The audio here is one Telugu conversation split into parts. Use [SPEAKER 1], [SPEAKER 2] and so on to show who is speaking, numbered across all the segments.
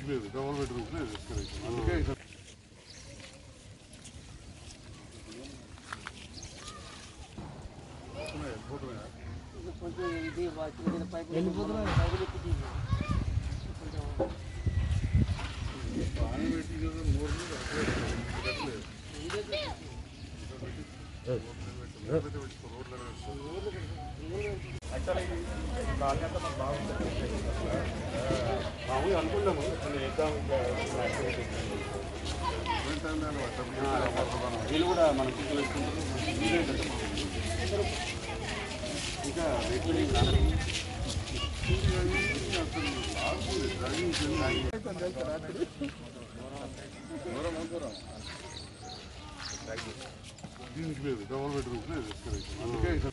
[SPEAKER 1] దీనికి లేదు డబుల్ బెడ్రూమ్స్ లేదు ఎస్కలేషన్ అందుకే ఇక్కడ వస్తున్నాయి, పోతున్నాయా?
[SPEAKER 2] కొంచెం ఇది చిన్న పైపు వెళ్ళిపోతున్నాయి పైపులు ఎక్కి తీసి కొంచెం
[SPEAKER 1] పానీ పెట్టి కదా నోరు మీద అక్కడే పెట్టలేదు. ఇక్కడ పెట్టి- రోడ్లు పెట్టుకో, రోడ్లలో పెట్టుకో.
[SPEAKER 3] మామూలుగా అనుకున్నాము కొన్ని చేద్దాం ఇంకా
[SPEAKER 1] ఏం టైం లేదు, డబ్బులు ఇస్తే అమౌంట్
[SPEAKER 3] వీళ్ళు కూడా మన కుక్కలు వేసుకుంటారు వీళ్ళు ఏంటంటే ఇంకా రేట్లు ఏం రాలేదు.
[SPEAKER 1] దీనికి లేదు డబుల్ బెడ్రూమ్స్ లేదు ఎస్కలేషన్ అందుకే ఇక్కడ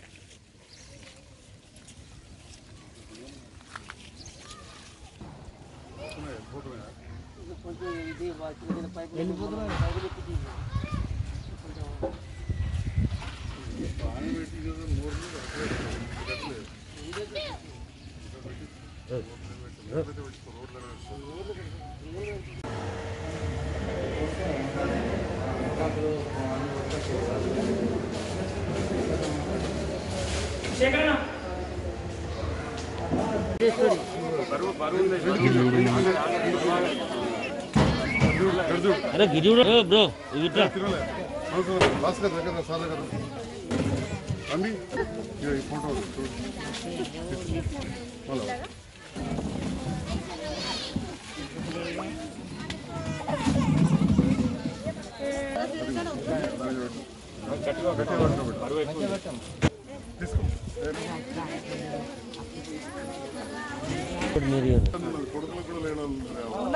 [SPEAKER 1] వస్తున్నాయి, పోతున్నాయా?
[SPEAKER 2] కొంచెం ఇది చిన్న పైపు వెళ్ళిపోతున్నాయి పైపులు ఎక్కి తీసి కొంచెం
[SPEAKER 1] పానీ పెట్టి కదా నోరు మీద అక్కడే పెట్టలేదు. ఇక్కడ పెట్టి- రోడ్లలో పెట్టుకో, రోడ్లలో పెట్టుకో.
[SPEAKER 4] అరే గిరి బ్రో ఇట్లా
[SPEAKER 1] తిరగలే. అవసరం లేదు. భాస్కర్ దగ్గర సార్ దగ్గర అండి ఇగో ఈ ఫోటో చూడు. మళ్ళా. గట్టిగా పట్టుకోబెట్టు. తీసుకో.
[SPEAKER 4] మీరు
[SPEAKER 1] కొడుకులు కూడా లేని వాళ్ళు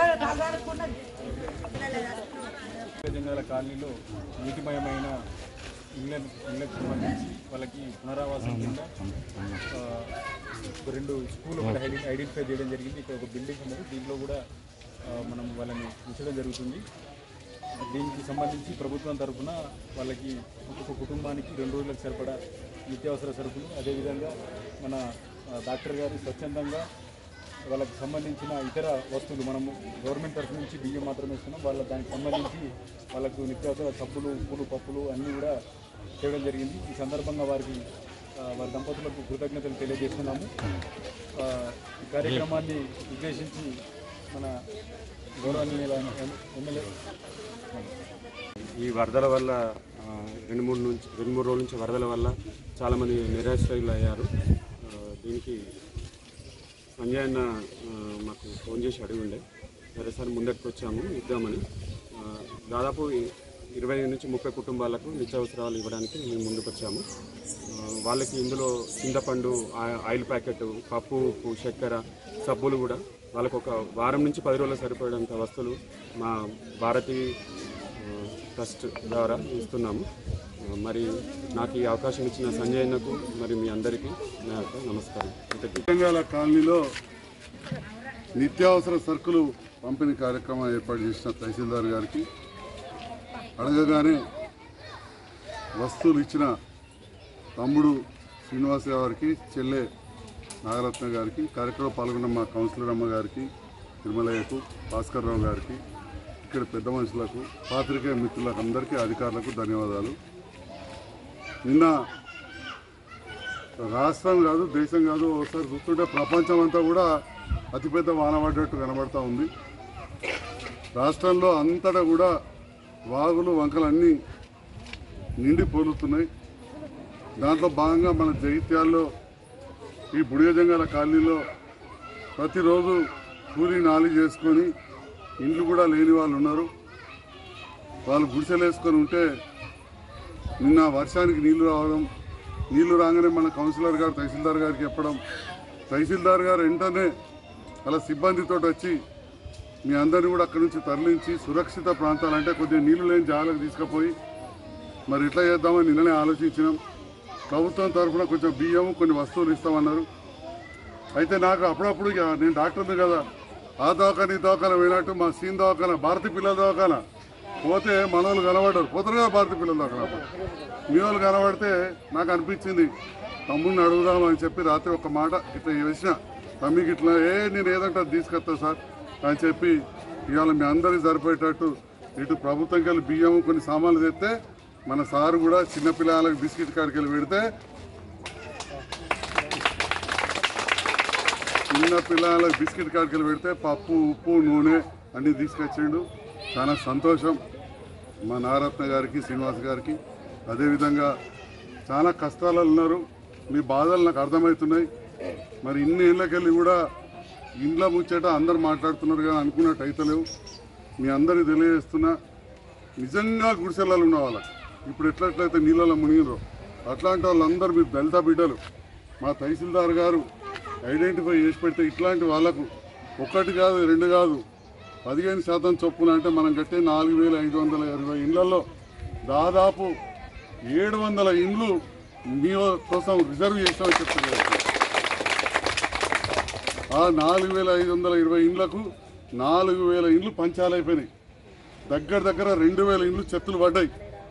[SPEAKER 5] జంగాల కాలనీలో నీటిమయమైన ఇళ్ళ ఇళ్ళకు సంబంధించి వాళ్ళకి పునరావాసం కింద ఆ, ఒక రెండు స్కూల్ ఒకటి ఐడెంటి ఐడెంటిఫై చేయడం జరిగింది ఇక్కడ ఒక బిల్డింగ్ ఉన్నది దీంట్లో కూడా ఆ, మనం వాళ్ళని ఉంచడం జరుగుతుంది దీనికి సంబంధించి ప్రభుత్వం తరఫున వాళ్ళకి ఒక్కొక్క కుటుంబానికి రెండు రోజులకు సరిపడా నిత్యావసర సరుకులు అదేవిధంగా మన ఆ, డాక్టర్ గారు స్వచ్ఛందంగా వాళ్ళకి సంబంధించిన ఇతర వస్తువులు మనము గవర్నమెంట్ తరఫు నుంచి బియ్యం మాత్రమే ఇస్తున్నాం వాళ్ళ దానికి సంబంధించి వాళ్ళకు నిత్యావసర సబ్బులు ఉప్పులు పప్పులు అన్నీ కూడా చేయడం జరిగింది ఈ సందర్భంగా వారికి ఆ, వారి దంపతులకు కృతజ్ఞతలు తెలియజేస్తున్నాము ఆ, ఈ కార్యక్రమాన్ని ఉద్దేశించి మన గౌరవనీయుల ఎమ్మెల్యే
[SPEAKER 3] ఈ వరదల వల్ల ఆ, రెండు మూడు నుంచి రెండు మూడు రోజుల నుంచి వరదల వల్ల చాలామంది నిరాశ్రయులు అయ్యారు ఆ, దీనికి సంజయ్ అన్న ఆ, మాకు ఫోన్ చేసి అడిగి ఉండే సరే సార్ ముందరికి వచ్చాము ఇద్దామని ఆ, దాదాపు ఇ- ఇరవై నుంచి ముప్పై కుటుంబాలకు నిత్యావసరాలు ఇవ్వడానికి మేము ముందుకు వచ్చాము ఆ, వాళ్ళకి ఇందులో చింతపండు ఆ- ఆయిల్ ప్యాకెట్ పప్పు ఉప్పు చక్కెర సబ్బులు కూడా వాళ్ళకు ఒక వారం నుంచి పది రోజులు సరిపడేంత వస్తువులు మా భారతీ ఆ, ట్రస్ట్ ద్వారా ఇస్తున్నాము ఆ, మరి నాకు ఈ అవకాశం ఇచ్చిన సంజయ్ అన్నకు మరి మీ అందరికీ నా యొక్క నమస్కారం కృతజ్ఞతలు.
[SPEAKER 1] తెలంగాణ కాలనీలో నిత్యావసర సరుకులు పంపిణీ కార్యక్రమం ఏర్పాటు చేసిన తహసీల్దార్ గారికి అడగగానే వస్తువులు ఇచ్చిన తమ్ముడు శ్రీనివాసరావు గారికి చెల్లె నాగరత్న గారికి కార్యక్రమంలో పాల్గొన్న మా కౌన్సిలర్ అమ్మ గారికి తిరుమలయ్యకు భాస్కర్ రావు గారికి ఇక్కడ పెద్ద మనుషులకు పాత్రికేయ మిత్రులకు అందరికీ అధికారులకు ధన్యవాదాలు నిన్న రాష్ట్రం కాదు దేశం కాదు ఒకసారి చూస్తుంటే ప్రపంచం అంతా కూడా అతిపెద్ద వాన పడ్డట్టు కనబడతా ఉంది రాష్ట్రంలో అంతటా కూడా వాగులు వంకలు అన్నీ నిండి పోలుతున్నాయి దాంట్లో భాగంగా మన జగిత్యాల్లో ఈ బుడిగజంగాల కాలనీలో ప్రతిరోజు కూలీ నాలి చేసుకొని ఇండ్లు కూడా లేని వాళ్ళు ఉన్నారు వాళ్ళు గుడిసెలు వేసుకొని ఉంటే నిన్న వర్షానికి నీళ్లు రావడం నీళ్లు రాగానే మన కౌన్సిలర్ గారు తహసీల్దార్ గారికి చెప్పడం తహసీల్దార్ గారు వెంటనే అలా సిబ్బందితో వచ్చి మీ అందరిని కూడా అక్కడి నుంచి తరలించి సురక్షిత ప్రాంతాలు అంటే కొద్దిగా నీళ్లు లేని జాగాలకు తీసుకుపోయి మరి ఇట్లా చేద్దామని నిన్ననే ఆలోచించినాం ప్రభుత్వం తరఫున కొంచెం బియ్యం కొన్ని వస్తువులు ఇస్తామన్నారు అయితే నాకు అప్పుడప్పుడు ఇక నేను డాక్టర్ని కదా ఆ దవాఖాన ఈ దవాఖాన పోయినట్టు మా సీన్ దవాఖాన భారతి పిల్లల దవాఖాన పోతే మన వాళ్ళు కనబడ్డారు పోతారు కదా భారతి పిల్లల దవాఖాన మీ వాళ్ళు కనబడితే నాకు అనిపించింది తమ్ముడిని అడుగుదాం అని చెప్పి రాత్రి ఒక మాట ఇట్లా వేసిన తమ్మికి ఇట్లా ఏ నేను ఏదంటే అది తీసుకొస్తా సార్ అని చెప్పి ఇవాళ మీ అందరికీ సరిపోయేటట్టు ఇటు ప్రభుత్వంకి వెళ్ళి బియ్యం కొన్ని సామాన్లు తెస్తే మన సారు కూడా చిన్నపిల్లలకు బిస్కెట్ కాడికి వెళ్ళి పెడితే చిన్న పిల్లలకు బిస్కెట్ కాడికి వెళ్ళి పెడితే పప్పు ఉప్పు నూనె అన్నీ తీసుకొచ్చిండు చాలా సంతోషం మా నారత్న గారికి శ్రీనివాస్ గారికి అదేవిధంగా చాలా కష్టాలు ఉన్నారు మీ బాధలు నాకు అర్థమవుతున్నాయి మరి ఇన్ని ఏళ్ళకెళ్ళి కూడా ఇంట్లో ముచ్చట అందరు మాట్లాడుతున్నారు కానీ అనుకున్నట్టు అయితలేవు మీ అందరికి తెలియజేస్తున్నా నిజంగా గుడిసెలలో ఉన్న వాళ్ళకి ఇప్పుడు ఎట్లట్లయితే నీళ్ళలో మునిగినరో అట్లాంటి వాళ్ళందరూ మీరు దళిత బిడ్డలు మా తహసీల్దార్ గారు ఐడెంటిఫై చేసి పెడితే ఇట్లాంటి వాళ్ళకు ఒకటి కాదు రెండు కాదు పదిహేను శాతం చొప్పున అంటే మనం కట్టే నాలుగు వేల ఐదు వందల ఇరవై ఇళ్లలో దాదాపు ఏడు వందల ఇండ్లు మీ కోసం రిజర్వ్ చేస్తామని చెప్తున్నారు ఆ నాలుగు వేల ఐదు వందల ఇరవై ఇండ్లకు నాలుగు వేల ఇండ్లు పంచాలైపోయినాయి దగ్గర దగ్గర రెండు వేల ఇండ్లు చెత్తలు పడ్డాయి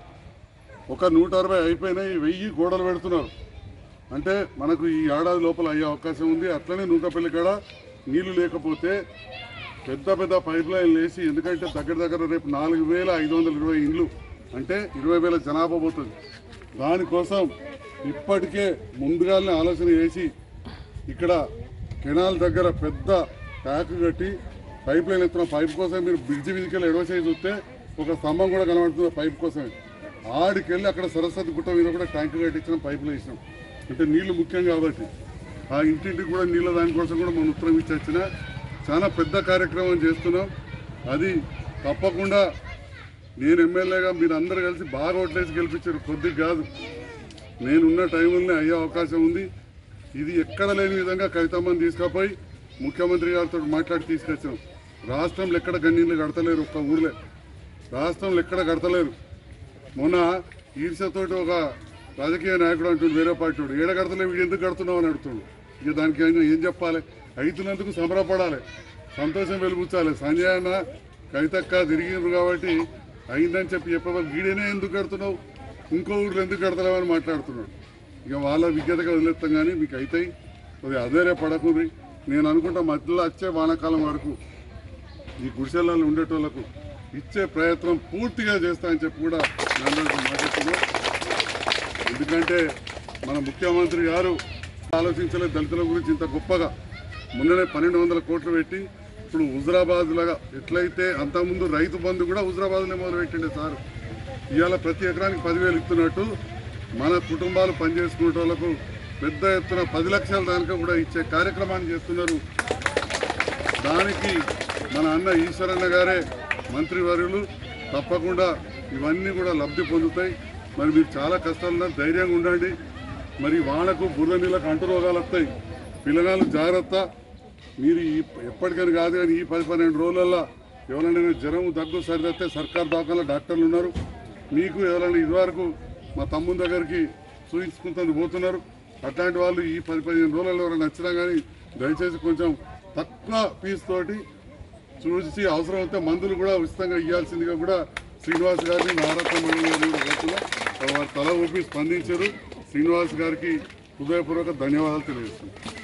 [SPEAKER 1] ఒక నూట అరవై అయిపోయినాయి వెయ్యి గోడలు పెడుతున్నారు అంటే మనకు ఈ ఏడాది లోపల అయ్యే అవకాశం ఉంది అట్లనే నూకపల్లి కాడ నీళ్లు లేకపోతే పెద్ద పెద్ద పైప్ లైన్లు వేసి ఎందుకంటే దగ్గర దగ్గర రేపు నాలుగు వేల ఐదు వందల ఇరవై ఇండ్లు అంటే ఇరవై వేల జనాభా పోతుంది దానికోసం ఇప్పటికే ముందుగానే ఆలోచన చేసి ఇక్కడ కెనాల్ దగ్గర పెద్ద ట్యాక్ కట్టి పైప్ లైన్ ఎత్తున్న పైప్ కోసం మీరు బ్రిడ్జి మీదకెళ్ళి ఎడవ చేసి చూస్తే ఒక స్తంభం కూడా కనబడుతుంది ఆ పైప్ కోసమే ఆడికెళ్ళి అక్కడ సరస్వతి గుట్ట మీద కూడా ట్యాంక్ కట్టించిన పైపులు వేసినాం అంటే నీళ్లు ముఖ్యం కాబట్టి ఆ ఇంటింటికి కూడా నీళ్ళ దానికోసం కూడా మనం ఉత్తరం ఇచ్చి వచ్చిన చాలా పెద్ద కార్యక్రమం చేస్తున్నాం అది తప్పకుండా నేను ఎమ్మెల్యేగా మీరు అందరు కలిసి బాగా ఓట్లేసి గెలిపించారు కొద్దిగా కాదు నేనున్న టైంలోనే అయ్యే అవకాశం ఉంది ఇది ఎక్కడ లేని విధంగా కవితమ్మని తీసుకుపోయి ముఖ్యమంత్రి గారితో మాట్లాడి తీసుకొచ్చాం రాష్ట్రంలో ఎక్కడ గన్నీళ్ళు కడతలేరు ఒక్క ఊర్లే రాష్ట్రంలో ఎక్కడ కడతలేరు మొన్న ఈర్ష్యతోటి ఒక రాజకీయ నాయకుడు అంటుండు వేరే పార్టీ వాడు. ఏడ కడతలేవు వీడు ఎందుకు కడుతున్నావు అని అడుగుతుండు ఇక దానికి ఆయన ఏం చెప్పాలి అయితున్నందుకు సంబరపడాలి సంతోషం వెలుగుచ్చాలి సంజయ్ అన్న కవితక్క తిరిగిండ్రు కాబట్టి అయిందని చెప్పి చెప్పవాలి వీడేనే ఎందుకు కడుతున్నావు ఇంకో ఊర్లో ఎందుకు కడతలేవు అని మాట్లాడుతున్నాడు ఇక వాళ్ళ విజ్ఞతగా వదిలేస్తాం కానీ మీకు అవుతాయి అది అదేరే పడకుంది నేను అనుకుంటా మధ్యలో వచ్చే వానాకాలం వరకు ఈ గుడిసెలలో ఉండేటోళ్లకు ఇచ్చే ప్రయత్నం పూర్తిగా చేస్తా అని చెప్పి కూడా మీ అందరికీ మాట్లాడుతున్నాం ఎందుకంటే మన ముఖ్యమంత్రి గారు ఆలోచించలే దళితుల గురించి ఇంత గొప్పగా మొన్ననే పన్నెండు వందల కోట్లు పెట్టి ఇప్పుడు హుజరాబాద్ లాగా ఎట్లయితే అంతకుముందు రైతు బంధు కూడా హుజరాబాద్లో మొదలు పెట్టిండే సార్ ఇవాళ ప్రతి ఎకరానికి పదివేలు ఇస్తున్నట్టు మన కుటుంబాలు పనిచేసుకునే వాళ్ళకు పెద్ద ఎత్తున పది లక్షల దానికా కూడా ఇచ్చే కార్యక్రమాన్ని చేస్తున్నారు దానికి మన అన్న ఈశ్వరన్న గారే మంత్రివర్యులు తప్పకుండా ఇవన్నీ కూడా లబ్ధి పొందుతాయి మరి మీరు చాలా కష్టాలు ఉన్నారు ధైర్యంగా ఉండండి మరి వాళ్ళకు బుర్ర నీళ్ళకు అంటు రోగాలు వస్తాయి పిల్లగాళ్ళు జాగ్రత్త మీరు ఈ ఎప్పటికని కాదు కానీ ఈ పది పన్నెండు రోజులల్లో ఎవరైనా జ్వరం దగ్గు సరిదత్తే సర్కార్ దవాఖానలో డాక్టర్లు ఉన్నారు మీకు ఎవరైనా ఇదివరకు మా తమ్ముని దగ్గరికి చూపించుకుంటుంది పోతున్నారు అట్లాంటి వాళ్ళు ఈ పది పదిహేను రోజులలో ఎవరైనా వచ్చినా కానీ దయచేసి కొంచెం తక్కువ ఫీజు తోటి చూసి అవసరం అయితే మందులు కూడా ఉచితంగా ఇవ్వాల్సిందిగా కూడా శ్రీనివాస్ గారిని నారత్న మండలి గారిని కూడా కోరుతున్నా వారు తల ఊపి స్పందించారు శ్రీనివాస్ గారికి హృదయపూర్వక ధన్యవాదాలు తెలియజేస్తున్నాను